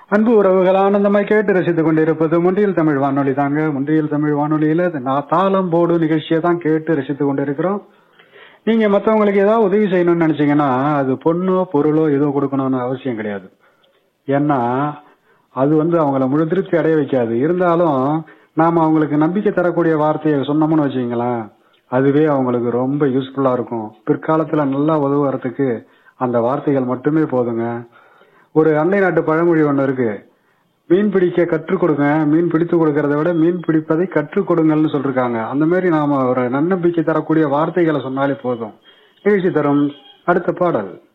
அன்பு உறவுகள் ஆனந்தமாய் கேட்டு ரசித்துக் கொண்டிருப்பது முன்றியல் தமிழ் வானொலி தாங்க முன்றியல் தமிழ் வானொலியில நான் தாளம் போடு நிகழ்ச்சியை தான் கேட்டு ரசித்துக் கொண்டிருக்கிறோம் நீங்க மத்தவங்களுக்கு ஏதாவது உதவி செய்யணும்னு நினைச்சீங்கன்னா அது பொண்ணோ பொருளோ ஏதோ கொடுக்கணும்னு அவசியம் கிடையாது ஏன்னா அது வந்து அவங்கள முழு திருப்தி அடைய வைக்காது இருந்தாலும் நாம அவங்களுக்கு நம்பிக்கை தரக்கூடிய வார்த்தையை சொன்னோம்னு வச்சுங்களேன் அதுவே அவங்களுக்கு ரொம்ப யூஸ்ஃபுல்லா இருக்கும் பிற்காலத்துல நல்லா உதவுறதுக்கு அந்த வார்த்தைகள் மட்டுமே போதுங்க ஒரு அண்டை நாட்டு பழமொழி ஒண்ணு இருக்கு மீன் பிடிக்க கற்றுக் கொடுங்க மீன் பிடித்து கொடுக்கறத விட மீன் பிடிப்பதை கற்றுக் கொடுங்கள்னு சொல்லிருக்காங்க அந்த மாதிரி நாம ஒரு நன்னம்பிக்கை தரக்கூடிய வார்த்தைகளை சொன்னாலே போதும் நிகழ்ச்சி தரும் அடுத்த பாடல்